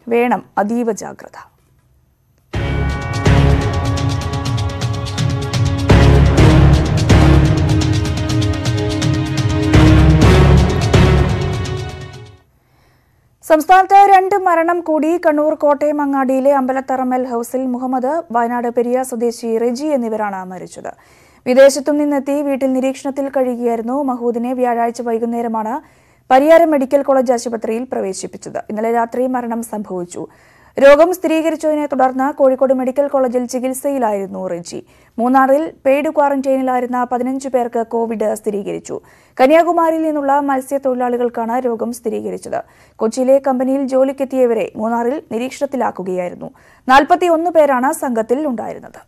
വേണം അതീവ ജാഗ്രത സംസ്ഥാനത്ത് രണ്ട് മരണം കൂടി കണ്ണൂർ കോട്ടയം അങ്ങാടിയിലെ അമ്പലത്തറമൽ ഹൌസിൽ മുഹമ്മദ് വയനാട് പെരിയ സ്വദേശി റെജി എന്നിവരാണ് മരിച്ചത് വിദേശത്തും നിന്നെത്തി വീട്ടിൽ നിരീക്ഷണത്തിൽ കഴിയുകയായിരുന്നു മഹൂദിനെ വ്യാഴാഴ്ച വൈകുന്നേരമാണ് പരിയാരം മെഡിക്കൽ കോളേജ് ആശുപത്രിയിൽ പ്രവേശിപ്പിച്ചത് ഇന്നലെ രാത്രി മരണം സംഭവിച്ചു രോഗം സ്ഥിരീകരിച്ചതിനെ തുടർന്ന് കോഴിക്കോട് മെഡിക്കൽ കോളേജിൽ ചികിത്സയിലായിരുന്നു റിജി മൂന്നാറിൽ പെയ്ഡ് ക്വാറന്റൈനിലായിരുന്ന പതിനഞ്ച് പേർക്ക് കോവിഡ് സ്ഥിരീകരിച്ചു കന്യാകുമാരിയിൽ നിന്നുള്ള മത്സ്യത്തൊഴിലാളികൾക്കാണ് രോഗം സ്ഥിരീകരിച്ചത് കൊച്ചിയിലെ കമ്പനിയിൽ ജോലിക്കെത്തിയവരെ മൂന്നാറിൽ നിരീക്ഷണത്തിലാക്കുകയായിരുന്നു നാൽപ്പത്തിയൊന്ന് പേരാണ് സംഘത്തിൽ ഉണ്ടായിരുന്നത്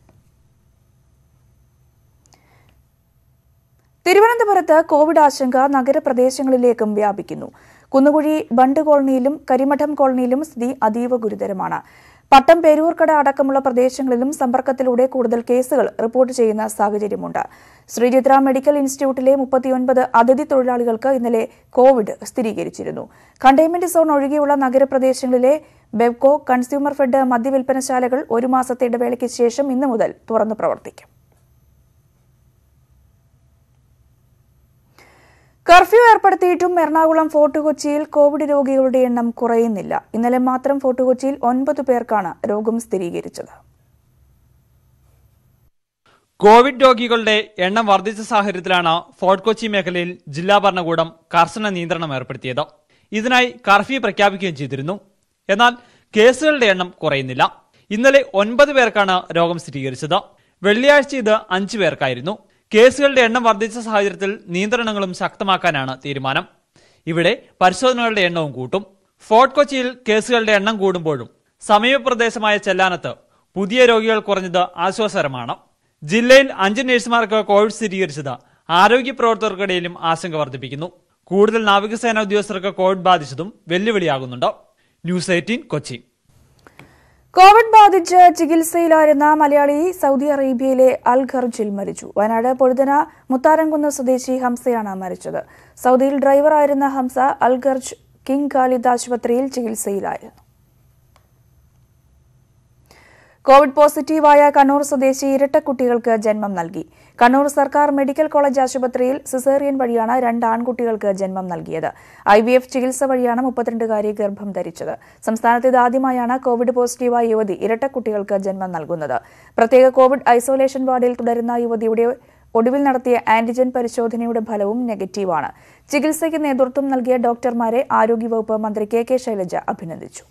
തിരുവനന്തപുരത്ത് കോവിഡ് ആശങ്ക നഗരപ്രദേശങ്ങളിലേക്കും വ്യാപിക്കുന്നു കുന്നുകുഴി ബണ്ട് കോളനിയിലും കരിമഠം കോളനിയിലും സ്ഥിതി അതീവ ഗുരുതരമാണ് പട്ടം പേരൂർക്കട അടക്കമുള്ള പ്രദേശങ്ങളിലും സമ്പർക്കത്തിലൂടെ കൂടുതൽ കേസുകൾ റിപ്പോർട്ട് ചെയ്യുന്ന സാഹചര്യമുണ്ട് ശ്രീചിത്ര മെഡിക്കൽ ഇൻസ്റ്റിറ്റ്യൂട്ടിലെ മുപ്പത്തിയൊൻപത് അതിഥി തൊഴിലാളികൾക്ക് ഇന്നലെ കോവിഡ് സ്ഥിരീകരിച്ചിരുന്നു കണ്ടെയ്ൻമെന്റ് സോൺ ഒഴികെയുള്ള നഗരപ്രദേശങ്ങളിലെ ബെവ്കോ കൺസ്യൂമർ ഫെഡ് മദ്യവിൽപ്പനശാലകൾ ഒരു മാസത്തെ ഇടവേളയ്ക്ക് ശേഷം ഇന്നു മുതൽ തുറന്നു പ്രവർത്തിക്കും കർഫ്യൂ ഏർപ്പെടുത്തിയിട്ടും എറണാകുളം ഫോർട്ട് കൊച്ചിയിൽ കോവിഡ് രോഗികളുടെ എണ്ണം കുറയുന്നില്ല ഇന്നലെ മാത്രം ഫോർട്ട് കൊച്ചിയിൽ ഒൻപത് പേർക്കാണ് രോഗം സ്ഥിരീകരിച്ചത് കോവിഡ് രോഗികളുടെ എണ്ണം വർദ്ധിച്ച സാഹചര്യത്തിലാണ് ഫോർട്ട് കൊച്ചി മേഖലയിൽ ജില്ലാ ഭരണകൂടം കർശന നിയന്ത്രണം ഏർപ്പെടുത്തിയത് ഇതിനായി കർഫ്യൂ പ്രഖ്യാപിക്കുകയും ചെയ്തിരുന്നു എന്നാൽ കേസുകളുടെ എണ്ണം കുറയുന്നില്ല ഇന്നലെ ഒൻപത് പേർക്കാണ് രോഗം സ്ഥിരീകരിച്ചത് വെള്ളിയാഴ്ച ഇത് അഞ്ചു പേർക്കായിരുന്നു കേസുകളുടെ എണ്ണം വർദ്ധിച്ച സാഹചര്യത്തിൽ നിയന്ത്രണങ്ങളും ശക്തമാക്കാനാണ് തീരുമാനം ഇവിടെ പരിശോധനകളുടെ എണ്ണവും കൂട്ടും ഫോർട്ട് കൊച്ചിയിൽ കേസുകളുടെ എണ്ണം കൂടുമ്പോഴും സമീപ പ്രദേശമായ ചെല്ലാനത്ത് പുതിയ രോഗികൾ കുറഞ്ഞത് ആശ്വാസകരമാണ് ജില്ലയിൽ അഞ്ച് നഴ്സുമാർക്ക് കോവിഡ് സ്ഥിരീകരിച്ചത് ആരോഗ്യ പ്രവർത്തകർക്കിടയിലും ആശങ്ക വർദ്ധിപ്പിക്കുന്നു കൂടുതൽ നാവികസേന ഉദ്യോഗസ്ഥർക്ക് കോവിഡ് ബാധിച്ചതും വെല്ലുവിളിയാകുന്നുണ്ട് ന്യൂസ് എയ്റ്റീൻ കൊച്ചി കോവിഡ് ബാധിച്ച് ചികിത്സയിലായിരുന്ന മലയാളി സൗദി അറേബ്യയിലെ അൽ ഖർജിൽ മരിച്ചു വയനാട് പൊഴുതന മുത്താരംകുന്ന് സ്വദേശി ഹംസയാണ് മരിച്ചത് സൗദിയിൽ ഡ്രൈവറായിരുന്ന Hamsa Al Kharj King Khalid ആശുപത്രിയിൽ ചികിത്സയിലായിരുന്നു കോവിഡ് പോസിറ്റീവായ കണ്ണൂർ സ്വദേശി ഇരട്ടക്കുട്ടികൾക്ക് ജന്മം നൽകി കണ്ണൂർ സർക്കാർ മെഡിക്കൽ കോളേജ് ആശുപത്രിയിൽ സിസേറിയൻ വഴിയാണ് രണ്ട് ആൺകുട്ടികൾക്ക് ജന്മം നൽകിയത് ഐ വി എഫ് ചികിത്സ വഴിയാണ് മുപ്പത്തിരണ്ടുകാരി ഗർഭം ധരിച്ചത് സംസ്ഥാനത്ത് ഇതാദ്യമായാണ് കോവിഡ് പോസിറ്റീവായ യുവതി ഇരട്ടക്കുട്ടികൾക്ക് ജന്മം നൽകുന്നത് പ്രത്യേക കോവിഡ് ഐസൊലേഷൻ വാർഡിൽ തുടരുന്ന യുവതിയുടെ ഒടുവിൽ നടത്തിയ ആന്റിജൻ പരിശോധനയുടെ ഫലവും നെഗറ്റീവാണ് ചികിത്സയ്ക്ക് നേതൃത്വം നൽകിയ ഡോക്ടർമാരെ ആരോഗ്യവകുപ്പ് മന്ത്രി കെ കെ ശൈലജ അഭിനന്ദിച്ചു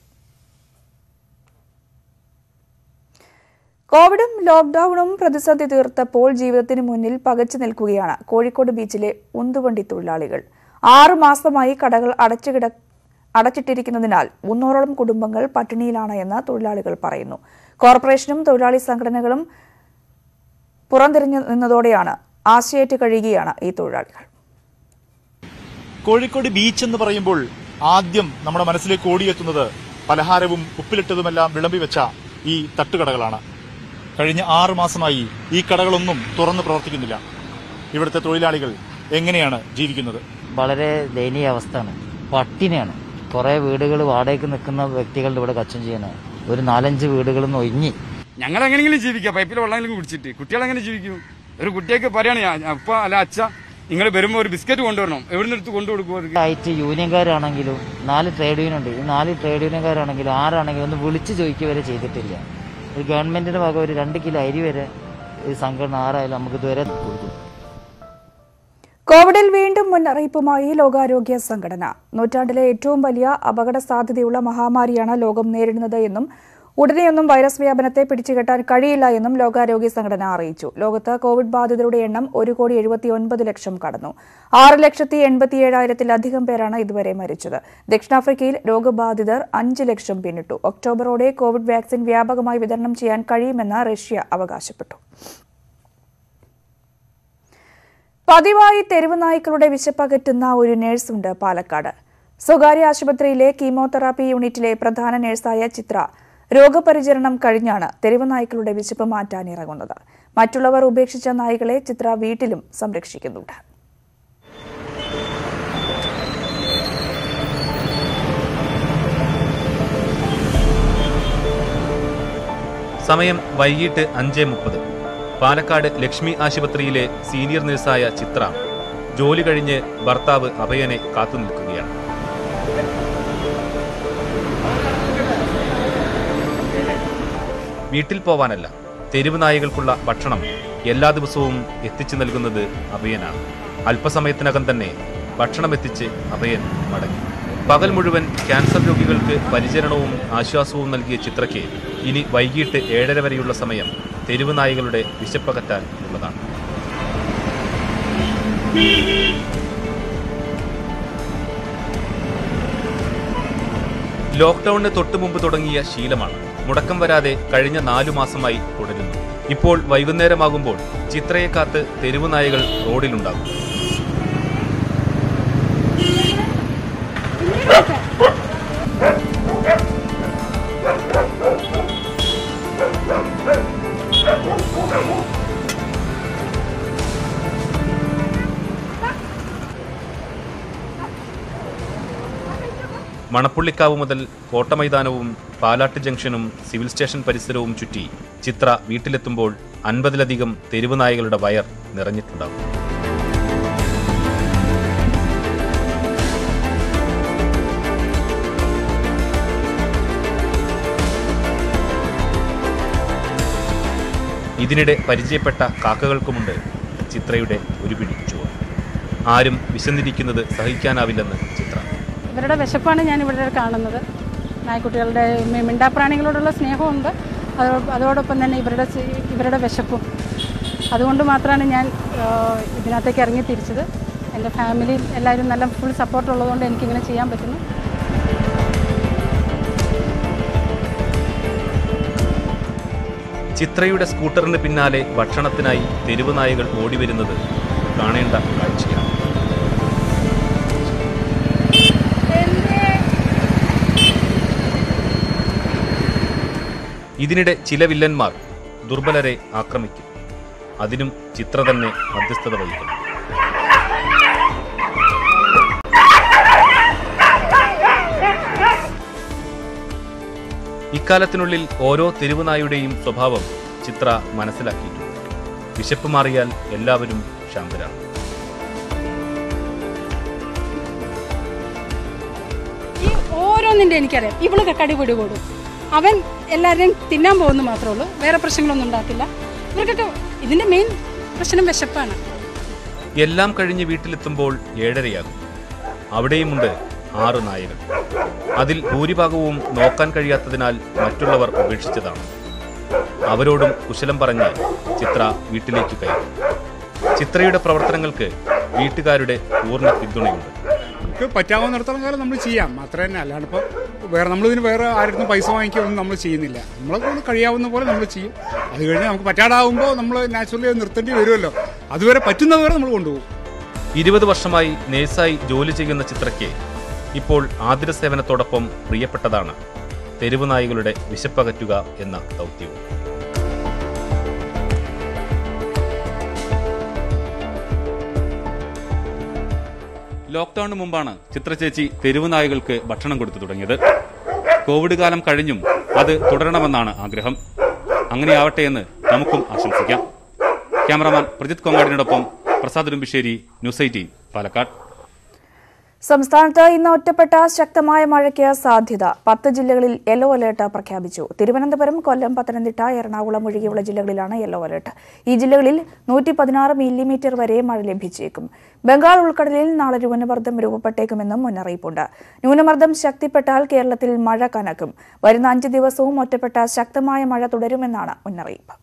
കോവിഡും ലോക്ഡൌണും പ്രതിസന്ധി തീർത്തപ്പോൾ ജീവിതത്തിന് മുന്നിൽ പകച്ചു നിൽക്കുകയാണ് കോഴിക്കോട് ബീച്ചിലെ ഉന്തുവണ്ടി തൊഴിലാളികൾ ആറു മാസമായി കടകൾ അടച്ചുകിട അടച്ചിട്ടിരിക്കുന്നതിനാൽ മുന്നൂറോളം കുടുംബങ്ങൾ പട്ടിണിയിലാണ് എന്ന് തൊഴിലാളികൾ പറയുന്നു കോർപ്പറേഷനും തൊഴിലാളി സംഘടനകളും പുറംതിരിഞ്ഞു നിന്നതോടെയാണ് ആശയേറ്റ് കഴിയുകയാണ് ഈ തൊഴിലാളികൾ കോഴിക്കോട് ബീച്ച് എന്ന് പറയുമ്പോൾ ആദ്യം നമ്മുടെ മനസ്സിലേക്ക് ഓടിയെത്തുന്നത് പലഹാരവും ഉപ്പിലിട്ടതുമെല്ലാം വിളമ്പി വെച്ച ഈ തട്ടുകടകളാണ് കഴിഞ്ഞ ആറു മാസമായി ഈ കടകളൊന്നും തുറന്നു പ്രവർത്തിക്കുന്നില്ല ഇവിടുത്തെ തൊഴിലാളികൾ എങ്ങനെയാണ് ജീവിക്കുന്നത് വളരെ ദയനീയ അവസ്ഥയാണ് പട്ടിണിയാണ് കുറെ വീടുകൾ വാടകയ്ക്ക് നിൽക്കുന്ന വ്യക്തികളുടെ ഇവിടെ കച്ചം ചെയ്യണത് ഒരു നാലഞ്ച് വീടുകളിൽ നിന്ന് ഒഴിഞ്ഞി ഞങ്ങൾ എങ്ങനെയെങ്കിലും ജീവിക്കാം പൈപ്പിൽ വെള്ളമെങ്കിലും കുടിച്ചിട്ട് കുട്ടികൾ എങ്ങനെ ജീവിക്കും ഒരു കുട്ടിയൊക്കെ പറയാണ് ഞാൻ അപ്പ അല്ല അച്ഛ നിങ്ങൾ വരുമ്പോൾ ഒരു ബിസ്ക്കറ്റ് കൊണ്ടുവരണം എവിടുന്ന് എടുത്ത് കൊണ്ടു കൊടുക്കും അവർക്ക് ആയിട്ട് യൂണിയൻകാരാണെങ്കിലും നാല് ട്രേഡ് യൂണിയൻ ഉണ്ട് ഈ നാല് ട്രേഡ് യൂണിയൻകാരാണെങ്കിലും ആരാണെങ്കിലും ഒന്ന് വിളിച്ച് ചോദിക്കുക വരെ ചെയ്തിട്ടില്ല ഒരു ഗവൺമെന്റിന്റെ ഭാഗം ഒരു രണ്ട് കിലോ അരി വരെ ഈ സംഘടന ആരായാലും നമുക്ക് ഇതുവരെ കൊടുക്കും കോവിഡിൽ വീണ്ടും മുന്നറിയിപ്പുമായി ലോകാരോഗ്യ സംഘടന നൂറ്റാണ്ടിലെ ഏറ്റവും വലിയ അപകട സാധ്യതയുള്ള മഹാമാരിയാണ് ലോകം നേരിടുന്നത് എന്നും ഉടനെയൊന്നും വൈറസ് വ്യാപനത്തെ പിടിച്ചുകെട്ടാൻ കഴിയില്ല എന്നും ലോകാരോഗ്യ സംഘടന അറിയിച്ചു ലോകത്ത് കോവിഡ് ബാധിതരുടെ എണ്ണം ഒരു കോടി എഴുപത്തി ഒൻപത് ലക്ഷം കടന്നു ആറ് ലക്ഷത്തി എൺപത്തിയേഴായിരത്തിലധികം പേരാണ് ഇതുവരെ മരിച്ചത് ദക്ഷിണാഫ്രിക്കയിൽ രോഗബാധിതർ അഞ്ച് ലക്ഷം പിന്നിട്ടു ഒക്ടോബറോടെ കോവിഡ് വാക്സിൻ വ്യാപകമായി വിതരണം ചെയ്യാൻ കഴിയുമെന്ന് റഷ്യ അവകാശപ്പെട്ടു പതിവായി തെരുവ് നായ്ക്കളുടെ വിശപ്പകറ്റുന്ന ഒരു നഴ്സുണ്ട് പാലക്കാട് സ്വകാര്യ ആശുപത്രിയിലെ കീമോതെറാപ്പി യൂണിറ്റിലെ പ്രധാന നഴ്സായ ചിത്ര രോഗപരിചരണം കഴിഞ്ഞാണ് തെരുവ് നായ്ക്കളുടെ വിശപ്പ് മാറ്റാനിറങ്ങുന്നത് മറ്റുള്ളവർ ഉപേക്ഷിച്ച നായ്ക്കളെ ചിത്ര വീട്ടിലും സംരക്ഷിക്കുന്നുണ്ട് സമയം വൈകിട്ട് അഞ്ച് മുപ്പത് പാലക്കാട് ലക്ഷ്മി ആശുപത്രിയിലെ സീനിയർ നഴ്സായ ചിത്ര ജോലി കഴിഞ്ഞ് ഭർത്താവ് അഭയനെ കാത്തുനിൽക്കുകയാണ് വീട്ടിൽ പോവാനല്ല തെരുവ് നായകൾക്കുള്ള ഭക്ഷണം എല്ലാ ദിവസവും എത്തിച്ചു നൽകുന്നത് അഭയനാണ് അല്പസമയത്തിനകം തന്നെ ഭക്ഷണം എത്തിച്ച് അഭയൻ മടങ്ങി പകൽ മുഴുവൻ ക്യാൻസർ രോഗികൾക്ക് പരിചരണവും ആശ്വാസവും നൽകിയ ചിത്രയ്ക്ക് ഇനി വൈകിട്ട് ഏഴര വരെയുള്ള സമയം തെരുവ് നായകളുടെ വിശപ്പകറ്റാൻ ഉള്ളതാണ് ലോക്ക്ഡൌണിന് തൊട്ടു മുമ്പ് തുടങ്ങിയ ശീലമാണ് മുടക്കം വരാതെ കഴിഞ്ഞ നാലു മാസമായി തുടരുന്നു ഇപ്പോൾ വൈകുന്നേരമാകുമ്പോൾ ചിത്രയെ കാത്ത് തെരുവ് നായകൾ റോഡിലുണ്ടാകും മണപ്പുള്ളിക്കാവ് മുതൽ കോട്ടമൈതാനവും പാലാട്ട് ജംഗ്ഷനും സിവിൽ സ്റ്റേഷൻ പരിസരവും ചുറ്റി ചിത്ര വീട്ടിലെത്തുമ്പോൾ അൻപതിലധികം തെരുവ് നായകളുടെ വയർ നിറഞ്ഞിട്ടുണ്ടാകും ഇതിനിടെ പരിചയപ്പെട്ട കാക്കകൾക്കുമുണ്ട് ചിത്രയുടെ ഒരു പിടി ചോറ് ആരും വിശന്നിരിക്കുന്നത് സഹിക്കാനാവില്ലെന്ന് ചിത്ര ഇവരുടെ വിശപ്പാണ് ഞാൻ ഇവിടെ കാണുന്നത് നായ്ക്കുട്ടികളുടെ മി- മിണ്ടാപ്രാണികളോടുള്ള സ്നേഹമുണ്ട് അതോ അതോടൊപ്പം തന്നെ ഇവരുടെ സി- ഇവരുടെ വിശപ്പും അതുകൊണ്ട് മാത്രമാണ് ഞാൻ ആ, ഇതിനകത്തേക്ക് ഇറങ്ങി തിരിച്ചത് എൻ്റെ ഫാമിലി എല്ലാവരും നല്ല ഫുൾ സപ്പോർട്ട് ഉള്ളതുകൊണ്ട് എനിക്കിങ്ങനെ ചെയ്യാൻ പറ്റുന്നു ചിത്രയുടെ സ്കൂട്ടറിന് പിന്നാലെ ഭക്ഷണത്തിനായി തെരുവ് നായകൾ ഓടിവരുന്നത് കാണേണ്ട കാഴ്ചയാണ് ഇതിനിടെ ചില വില്ലന്മാർ ദുർബലരെ ആക്രമിക്കും അതിനും ചിത്ര തന്നെ മധ്യസ്ഥത വഹിക്കും ഇക്കാലത്തിനുള്ളിൽ ഓരോ തെരുവുനായുടെയും സ്വഭാവം ചിത്ര മനസ്സിലാക്കിയിട്ടുണ്ട് വിശപ്പ് മാറിയാൽ എല്ലാവരും ശാന്തരാണ് ഈ ഓരോന്നിൻ്റെ എനിക്കറിയാം ഇവള് കടിപിടി കൂടും അവൻ എല്ലാവരെയും തിന്നാൻ പോകുന്നു മാത്രമേ ഉള്ളൂ വേറെ പ്രശ്നങ്ങളൊന്നും ഉണ്ടാക്കില്ല ഇവർക്കൊക്കെ ഇതിൻ്റെ മെയിൻ പ്രശ്നം വിശപ്പാണ് എല്ലാം കഴിഞ്ഞ് വീട്ടിലെത്തുമ്പോൾ ഏഴരയാകും അവിടെയുമുണ്ട് ആറ് നായകൾ അതിൽ ഭൂരിഭാഗവും നോക്കാൻ കഴിയാത്തതിനാൽ മറ്റുള്ളവർ ഉപേക്ഷിച്ചതാണ് അവരോടും കുശലം പറഞ്ഞ് ചിത്ര വീട്ടിലേക്ക് കയറി ചിത്രയുടെ പ്രവർത്തനങ്ങൾക്ക് വീട്ടുകാരുടെ പൂർണ്ണ പിന്തുണയുണ്ട് നമുക്ക് പറ്റാവുന്നിടത്തോളം കാലം നമ്മൾ ചെയ്യാം അത്ര തന്നെ അല്ലാണ്ട് ഇപ്പോൾ വേറെ നമ്മളിതിന് വേറെ ആരുടെ പൈസ വാങ്ങിക്കുകയൊന്നും നമ്മൾ ചെയ്യുന്നില്ല നമ്മളെ കൊണ്ട് കഴിയാവുന്ന പോലെ നമ്മൾ ചെയ്യും അത് കഴിഞ്ഞ് നമുക്ക് പറ്റാതാവുമ്പോൾ നമ്മൾ നാച്ചുറലി അത് നിർത്തേണ്ടി വരുമല്ലോ അതുവരെ പറ്റുന്നതുവരെ നമ്മൾ കൊണ്ടുപോകും ഇരുപത് വർഷമായി നേഴ്സായി ജോലി ചെയ്യുന്ന ചിത്രയ്ക്ക് ഇപ്പോൾ ആതിര സേവനത്തോടൊപ്പം പ്രിയപ്പെട്ടതാണ് തെരുവ് നായികളുടെ വിശപ്പകറ്റുക എന്ന ദൗത്യവും ലോക്ക്ഡൌണിന് മുമ്പാണ് ചിത്ര ചേച്ചി തെരുവ് നായകൾക്ക് ഭക്ഷണം കൊടുത്തു തുടങ്ങിയത് കോവിഡ് കാലം കഴിഞ്ഞും അത് തുടരണമെന്നാണ് ആഗ്രഹം അങ്ങനെയാവട്ടെ എന്ന് നമുക്കും ആശംസിക്കാം ക്യാമറാമാൻ പ്രജിത് കൊങ്ങാടിനോടൊപ്പം പ്രസാദ് ഉടുമ്പിശ്ശേരി ന്യൂസ് എയ്റ്റീൻ പാലക്കാട് സംസ്ഥാനത്ത് ഇന്ന് ഒറ്റപ്പെട്ട ശക്തമായ മഴയ്ക്ക് സാധ്യത പത്ത് ജില്ലകളിൽ യെല്ലോ അലേർട്ട് പ്രഖ്യാപിച്ചു തിരുവനന്തപുരം കൊല്ലം പത്തനംതിട്ട എറണാകുളം ഒഴികെയുള്ള ജില്ലകളിലാണ് യെല്ലോ അലേർട്ട് ഈ ജില്ലകളിൽ നൂറ്റി പതിനാറ് മില്ലിമീറ്റർ വരെ മഴ ലഭിച്ചേക്കും ബംഗാൾ ഉൾക്കടലിൽ നാളെ ന്യൂനമർദ്ദം രൂപപ്പെട്ടേക്കുമെന്നും മുന്നറിയിപ്പുണ്ട് ന്യൂനമർദ്ദം ശക്തിപ്പെട്ടാൽ കേരളത്തിൽ മഴ കനക്കും വരുന്ന അഞ്ച് ദിവസവും ഒറ്റപ്പെട്ട ശക്തമായ മഴ തുടരുമെന്നാണ് മുന്നറിയിപ്പ്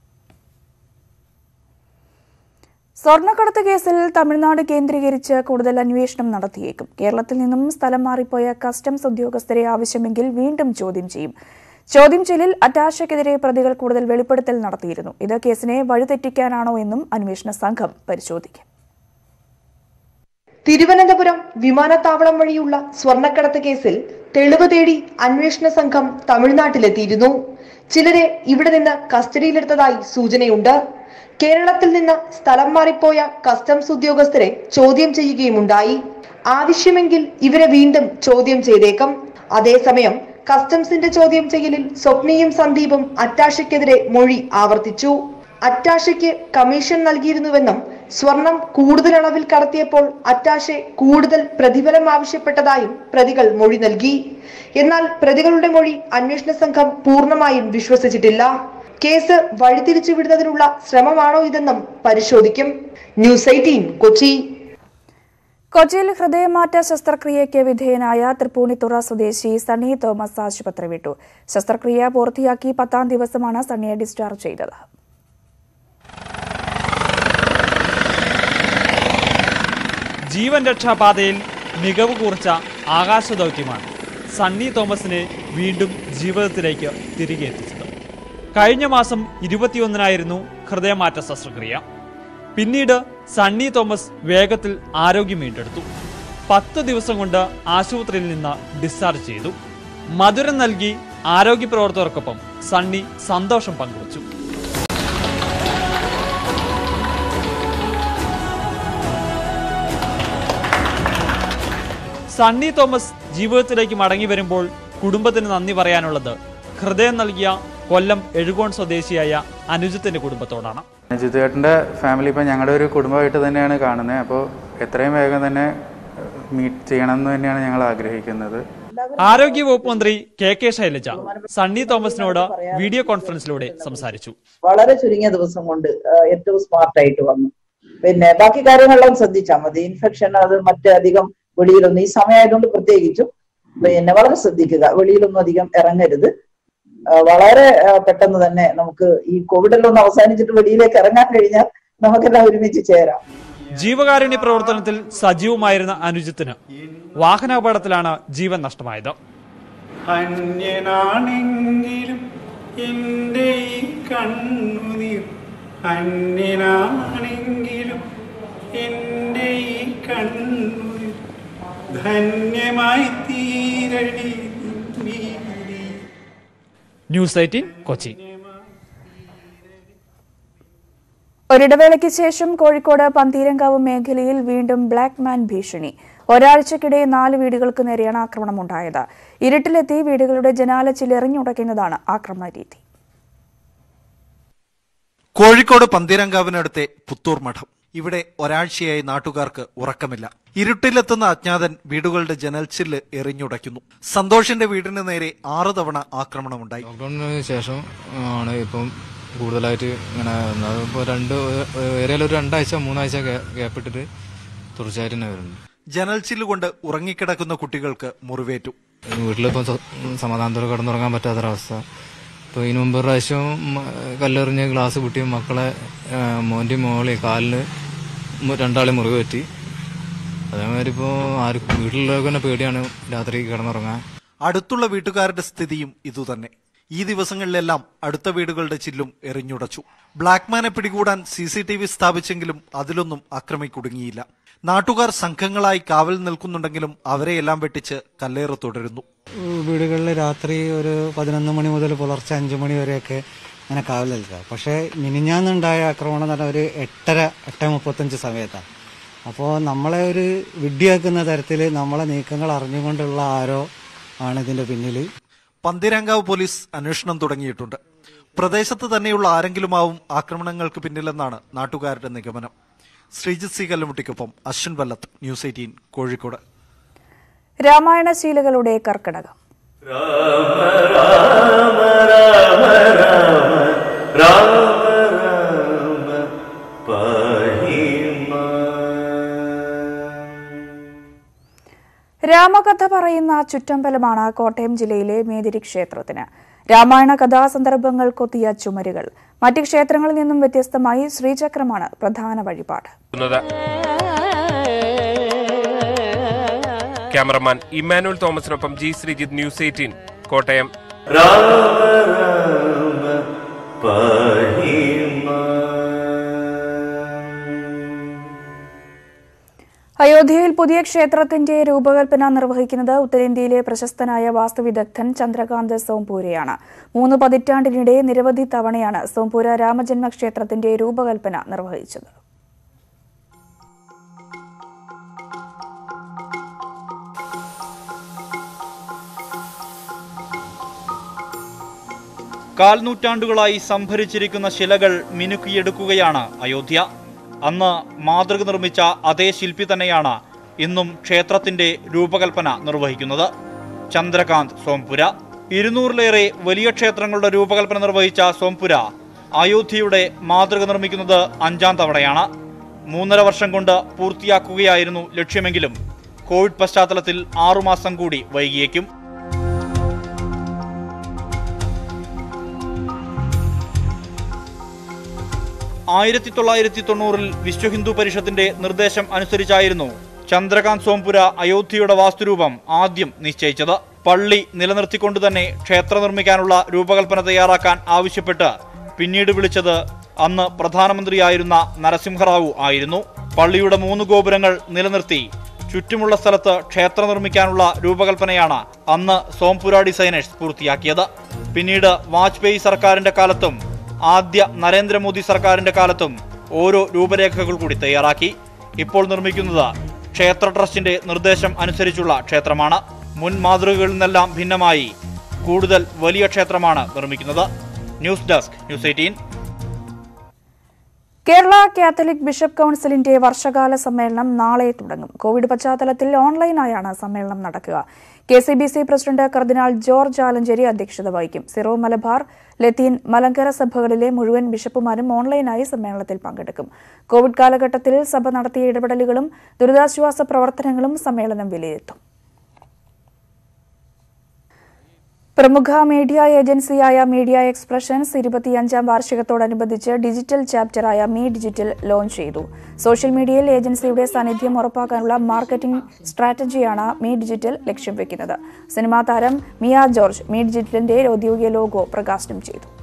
സ്വർണ്ണക്കടത്ത് കേസിൽ തമിഴ്നാട് കേന്ദ്രീകരിച്ച് കൂടുതൽ അന്വേഷണം നടത്തിയേക്കും കേരളത്തിൽ നിന്നും സ്ഥലം മാറിപ്പോയ കസ്റ്റംസ് ഉദ്യോഗസ്ഥരെ ആവശ്യമെങ്കിൽ വീണ്ടും ചോദ്യം ചെയ്യും ചോദ്യം ചെയ്യലിൽ അറ്റാഷയ്ക്കെതിരെ പ്രതികൾ കൂടുതൽ വെളിപ്പെടുത്തൽ നടത്തിയിരുന്നു ഇത് കേസിനെ വഴിതെറ്റിക്കാനാണോ എന്നും അന്വേഷണ സംഘം പരിശോധിക്കും തിരുവനന്തപുരം വിമാനത്താവളം വഴിയുള്ള സ്വർണ്ണക്കടത്ത് കേസിൽ തെളിവ് തേടി അന്വേഷണ സംഘം തമിഴ്നാട്ടിലെത്തിയിരുന്നു ചിലരെ ഇവിടെ നിന്ന് കസ്റ്റഡിയിലെടുത്തതായി സൂചനയുണ്ട് കേരളത്തിൽ നിന്ന് സ്ഥലം മാറിപ്പോയ കസ്റ്റംസ് ഉദ്യോഗസ്ഥരെ ചോദ്യം ചെയ്യുകയുമുണ്ടായി ആവശ്യമെങ്കിൽ ഇവരെ വീണ്ടും ചോദ്യം ചെയ്തേക്കും അതേസമയം കസ്റ്റംസിന്റെ ചോദ്യം ചെയ്യലിൽ സ്വപ്നയും സന്ദീപും അറ്റാഷയ്ക്കെതിരെ മൊഴി ആവർത്തിച്ചു അറ്റാഷയ്ക്ക് കമ്മീഷൻ നൽകിയിരുന്നുവെന്നും സ്വർണം കൂടുതൽ അളവിൽ കടത്തിയപ്പോൾ അറ്റാഷെ കൂടുതൽ പ്രതിഫലം ആവശ്യപ്പെട്ടതായും പ്രതികൾ മൊഴി നൽകി എന്നാൽ പ്രതികളുടെ മൊഴി അന്വേഷണ സംഘം പൂർണ്ണമായും വിശ്വസിച്ചിട്ടില്ല കേസ് വഴിതിരിച്ചു വിടുന്നതിനുള്ള ശ്രമമാണോ ഇതെന്നും പരിശോധിക്കും ന്യൂസ് എയ്റ്റീൻ കൊച്ചി കൊച്ചിയിൽ ഹൃദയമാറ്റ ശസ്ത്രക്രിയയ്ക്ക് വിധേയനായ തൃപ്പൂണിത്തുറ സ്വദേശി സണ്ണി തോമസ് ആശുപത്രി വിട്ടു ശസ്ത്രക്രിയ പൂർത്തിയാക്കി പത്താം ദിവസമാണ് സണ്ണിയെ ഡിസ്ചാർജ് ചെയ്തത് ജീവൻ രക്ഷാപാതയിൽ മികവ് കുറിച്ച ആകാശദൗത്യമാണ് സണ്ണി തോമസിനെ വീണ്ടും ജീവിതത്തിലേക്ക് തിരികെ എത്തിച്ചത് കഴിഞ്ഞ മാസം ഇരുപത്തിയൊന്നിനായിരുന്നു ഹൃദയമാറ്റ ശസ്ത്രക്രിയ പിന്നീട് സണ്ണി തോമസ് വേഗത്തിൽ ആരോഗ്യം വീണ്ടെടുത്തു പത്ത് ദിവസം കൊണ്ട് ആശുപത്രിയിൽ നിന്ന് ഡിസ്ചാർജ് ചെയ്തു മധുരം നൽകി ആരോഗ്യ പ്രവർത്തകർക്കൊപ്പം സണ്ണി സന്തോഷം പങ്കുവച്ചു സണ്ണി തോമസ് ജീവിതത്തിലേക്ക് മടങ്ങി വരുമ്പോൾ കുടുംബത്തിന് നന്ദി പറയാനുള്ളത് ഹൃദയം നൽകിയ കൊല്ലം എഴുകോൺ സ്വദേശിയായ അനുജിത്തിന്റെ കുടുംബത്തോടാണ് ജിതുവേട്ടൻ്റെ ഫാമിലി ഇപ്പം ഞങ്ങളുടെ ഒരു കുടുംബമായിട്ട് തന്നെയാണ് കാണുന്നത് അപ്പോൾ എത്രയും വേഗം തന്നെ മീറ്റ് ചെയ്യണം എന്ന് തന്നെയാണ് ഞങ്ങൾ ആഗ്രഹിക്കുന്നത് ആരോഗ്യ വകുപ്പ് മന്ത്രി കെ കെ ശൈലജ സണ്ണി തോമസിനോട് വീഡിയോ കോൺഫറൻസിലൂടെ സംസാരിച്ചു വളരെ ചുരുങ്ങിയ ദിവസം കൊണ്ട് ആ, ഏറ്റവും സ്മാർട്ടായിട്ട് വന്നു പിന്നെ ബാക്കി കാര്യങ്ങളെല്ലാം ശ്രദ്ധിച്ചാൽ മതി ഇൻഫെക്ഷൻ അത് മറ്റധികം വെളിയിലൊന്നും ഈ സമയമായതുകൊണ്ട് പ്രത്യേകിച്ചും പിന്നെ വളരെ ശ്രദ്ധിക്കുക വെളിയിലൊന്നും അധികം ഇറങ്ങരുത് ആ, വളരെ ആ, പെട്ടെന്ന് തന്നെ നമുക്ക് ഈ കോവിഡ് എല്ലാം ഒന്ന് അവസാനിച്ചിട്ട് വെളിയിലേക്ക് ഇറങ്ങാൻ കഴിഞ്ഞാൽ നമുക്കെല്ലാം ഒരുമിച്ച് ചേരാം ജീവകാരുണ്യ പ്രവർത്തനത്തിൽ സജീവമായിരുന്ന അനുജിത്തിന് വാഹനാപകടത്തിലാണ് ജീവൻ നഷ്ടമായത് അന്യനാണെങ്കിലും എൻ്റെ ഈ കണ്ണുനീർ അന്യനാണെങ്കിലും എൻ്റെ ഈ കണ്ണുനീർ ധന്യമായി തീരടി നീ ന്യൂസ് എയ്റ്റീൻ കൊച്ചി ഒരിടവേളയ്ക്ക് ശേഷം കോഴിക്കോട് പന്തീരങ്കാവ് മേഖലയിൽ വീണ്ടും ബ്ലാക്ക് മാൻ ഭീഷണി ഒരാഴ്ചക്കിടെ നാല് വീടുകൾക്ക് നേരെയാണ് ആക്രമണമുണ്ടായത് ഇരുട്ടിലെത്തി വീടുകളുടെ ജനാലച്ചിൽ എറിഞ്ഞുടയ്ക്കുന്നതാണ് ആക്രമണ രീതി കോഴിക്കോട് പന്തീരങ്കാവിനടുത്തെ പുത്തൂർ മഠം ഇവിടെ ഒരാഴ്ചയായി നാട്ടുകാർക്ക് ഉറക്കമില്ല ഇരുട്ടിലെത്തുന്ന അജ്ഞാതൻ വീടുകളുടെ ജനൽച്ചില്ല് എറിഞ്ഞുടയ്ക്കുന്നു സന്തോഷിന്റെ വീടിന് നേരെ ആറ് തവണ ആക്രമണമുണ്ടായി ലോക്ക്ഡൌണിന് ശേഷം ആണ് ഇപ്പം കൂടുതലായിട്ട് ഇങ്ങനെ ഇപ്പോൾ രണ്ട് ഏരിയയിൽ ഒരു രണ്ടാഴ്ച മൂന്നാഴ്ച ഗ്യാപ്പ് ഇട്ടിട്ട് തുടർച്ചയായിട്ട് തന്നെ വരുന്നുണ്ട് ജനൽച്ചില്ല് കൊണ്ട് ഉറങ്ങിക്കിടക്കുന്ന കുട്ടികൾക്ക് മുറിവേറ്റു വീട്ടിലിപ്പം സ- സമാധാനത്തോടെ കിടന്നുറങ്ങാൻ പറ്റാത്തൊരവസ്ഥ ഇപ്പോൾ ഇതിനു മുമ്പ് ഒരു പ്രാവശ്യം മ- കല്ലെറിഞ്ഞ് ഗ്ലാസ് പൊട്ടി മക്കളെ ആ, മോൻ്റെ മോളെ കാലിന് മു- രണ്ടാളെ മുറിവ് പറ്റി അതേമാതിരി ഇപ്പോൾ ആർക്കും വീട്ടിലുള്ളവർക്ക് തന്നെ പേടിയാണ് രാത്രി കിടന്നുറങ്ങാൻ അടുത്തുള്ള വീട്ടുകാരുടെ സ്ഥിതിയും ഇതുതന്നെ ഈ ദിവസങ്ങളിലെല്ലാം അടുത്ത വീടുകളുടെ ചില്ലും എറിഞ്ഞുടച്ചു ബ്ലാക്ക്മാനെ പിടികൂടാൻ സി സി ടി വി സ്ഥാപിച്ചെങ്കിലും അതിലൊന്നും അക്രമി കുടുങ്ങിയില്ല നാട്ടുകാർ സംഘങ്ങളായി കാവൽ നിൽക്കുന്നുണ്ടെങ്കിലും അവരെയെല്ലാം വെട്ടിച്ച് കല്ലേറ് തുടരുന്നു വീടുകളിൽ രാത്രി ഒരു പതിനൊന്ന് മണി മുതൽ പുലർച്ചെ അഞ്ചു മണി വരെയൊക്കെ അങ്ങനെ കാവൽ നിൽക്കുക പക്ഷേ മിനിഞ്ഞാന്നുണ്ടായ ആക്രമണം എന്ന് പറഞ്ഞാൽ ഒരു എട്ടര എട്ട് മുപ്പത്തഞ്ച് സമയത്താണ് അപ്പോൾ നമ്മളെ ഒരു വിഡ്ഢിയാക്കുന്ന തരത്തിൽ നമ്മളെ നീക്കങ്ങൾ അറിഞ്ഞുകൊണ്ടുള്ള ആരോ ആണ് ഇതിന്റെ പിന്നിൽ പന്തിരാങ്കാവ് പോലീസ് അന്വേഷണം തുടങ്ങിയിട്ടുണ്ട് പ്രദേശത്ത് തന്നെയുള്ള ആരെങ്കിലുമാവും ആക്രമണങ്ങൾക്ക് പിന്നിലെന്നാണ് നാട്ടുകാരുടെ നിഗമനം ശ്രീജിത്ത് സി കല്ലുമുട്ടിക്കൊപ്പം അശ്വിൻ വല്ലത്ത് ന്യൂസ് എയ്റ്റീൻ കോഴിക്കോട് രാമായണ ശീലകളുടെ കർക്കിടകം രാമകഥ പറയുന്ന ചുറ്റമ്പലമാണ് കോട്ടയം ജില്ലയിലെ മേതിരി ക്ഷേത്രത്തിന് രാമായണ കഥാസന്ദർഭങ്ങൾ കൊത്തിയ ചുമരുകൾ മറ്റ് ക്ഷേത്രങ്ങളിൽ നിന്നും വ്യത്യസ്തമായി ശ്രീചക്രമാണ് പ്രധാന വഴിപാട് ക്യാമറമാൻ ഇമ്മാനുവൽ തോമസിനൊപ്പം G Sreejith news eighteen Kottayam അയോധ്യയിൽ പുതിയ ക്ഷേത്രത്തിന്റെ രൂപകൽപ്പന നിർവഹിക്കുന്നത് ഉത്തരേന്ത്യയിലെ പ്രശസ്തനായ വാസ്തുവിദഗ്ധൻ ചന്ദ്രകാന്ത് സോംപൂരയാണ് മൂന്ന് പതിറ്റാണ്ടിനിടെ നിരവധി തവണയാണ് സോംപൂര രാമജന്മ ക്ഷേത്രത്തിന്റെ രൂപകൽപ്പന നിർവഹിച്ചത് കാൽ നൂറ്റാണ്ടുകളായി സംഭരിച്ചിരിക്കുന്ന ശിലകൾ മിനുക്കിയെടുക്കുകയാണ് അയോധ്യ അന്ന് മാതൃക നിർമ്മിച്ച അതേ ശില്പി തന്നെയാണ് ഇന്നും ക്ഷേത്രത്തിന്റെ രൂപകൽപ്പന നിർവഹിക്കുന്നത് ചന്ദ്രകാന്ത് സോംപുര ഇരുന്നൂറിലേറെ വലിയ ക്ഷേത്രങ്ങളുടെ രൂപകൽപ്പന നിർവഹിച്ച സോംപുര അയോധ്യയുടെ മാതൃക നിർമ്മിക്കുന്നത് അഞ്ചാം തവണയാണ് മൂന്നര വർഷം കൊണ്ട് പൂർത്തിയാക്കുകയായിരുന്നു ലക്ഷ്യമെങ്കിലും കോവിഡ് പശ്ചാത്തലത്തിൽ ആറുമാസം കൂടി വൈകിയേക്കും ആയിരത്തി തൊള്ളായിരത്തി തൊണ്ണൂറിൽ വിശ്വ ഹിന്ദു പരിഷത്തിന്റെ നിർദ്ദേശം അനുസരിച്ചായിരുന്നു ചന്ദ്രകാന്ത് സോംപുര അയോധ്യയുടെ വാസ്തുരൂപം ആദ്യം നിശ്ചയിച്ചത് പള്ളി നിലനിർത്തിക്കൊണ്ട് തന്നെ ക്ഷേത്രം നിർമ്മിക്കാനുള്ള രൂപകൽപ്പന തയ്യാറാക്കാൻ ആവശ്യപ്പെട്ട് പിന്നീട് വിളിച്ചത് അന്ന് പ്രധാനമന്ത്രിയായിരുന്ന നരസിംഹറാവു ആയിരുന്നു പള്ളിയുടെ മൂന്ന് ഗോപുരങ്ങൾ നിലനിർത്തി ചുറ്റുമുള്ള സ്ഥലത്ത് ക്ഷേത്രം നിർമ്മിക്കാനുള്ള രൂപകൽപ്പനയാണ് അന്ന് സോംപുര ഡിസൈനേഴ്സ് പൂർത്തിയാക്കിയത് പിന്നീട് വാജ്പേയി സർക്കാരിന്റെ കാലത്തും ആദ്യ നരേന്ദ്രമോദി സർക്കാരിന്റെ കാലത്തും ഓരോ രൂപരേഖകൾ കൂടി തയ്യാറാക്കി ഇപ്പോൾ നിർമ്മിക്കുന്നത് ക്ഷേത്ര ട്രസ്റ്റിന്റെ നിർദ്ദേശം അനുസരിച്ചുള്ള ക്ഷേത്രമാണ് മുൻ മാതൃകകളിൽ നിന്നെല്ലാം ഭിന്നമായി കൂടുതൽ വലിയ ക്ഷേത്രമാണ് നിർമ്മിക്കുന്നത് news desk news eighteen Kerala Catholic bishop കൗൺസിലിന്റെ വർഷകാല സമ്മേളനം നാളെ തുടങ്ങും കോവിഡ് പശ്ചാത്തലത്തിൽ ഓൺലൈനായാണ് സമ്മേളനം നടക്കുക K C B C president cardinal George Alencherry അധ്യക്ഷത വഹിക്കും സിറോ മലബാർ ലത്തീൻ മലങ്കര സഭകളിലെ മുഴുവൻ ബിഷപ്പുമാരും ഓൺലൈനായി സമ്മേളനത്തിൽ പങ്കെടുക്കും കോവിഡ് കാലഘട്ടത്തിൽ സഭ നടത്തിയ ഇടപെടലുകളും ദുരിതാശ്വാസ പ്രവർത്തനങ്ങളും സമ്മേളനം വിലയിരുത്തും പ്രമുഖ മീഡിയ ഏജൻസിയായ മീഡിയ എക്സ്പ്രഷൻസ് ഇരുപത്തിയഞ്ചാം വാർഷികത്തോടനുബന്ധിച്ച് ഡിജിറ്റൽ ചാപ്റ്ററായ മീ ഡിജിറ്റൽ ലോഞ്ച് ചെയ്തു സോഷ്യൽ മീഡിയയിൽ ഏജൻസിയുടെ സാന്നിധ്യം ഉറപ്പാക്കാനുള്ള മാർക്കറ്റിംഗ് സ്ട്രാറ്റജിയാണ് മീ ഡിജിറ്റൽ ലക്ഷ്യം വെക്കുന്നത് സിനിമാ താരം മിയ ജോർജ് മീ ഡിജിറ്റലിന്റെ ഔദ്യോഗിക ലോഗോ പ്രകാശനം ചെയ്തു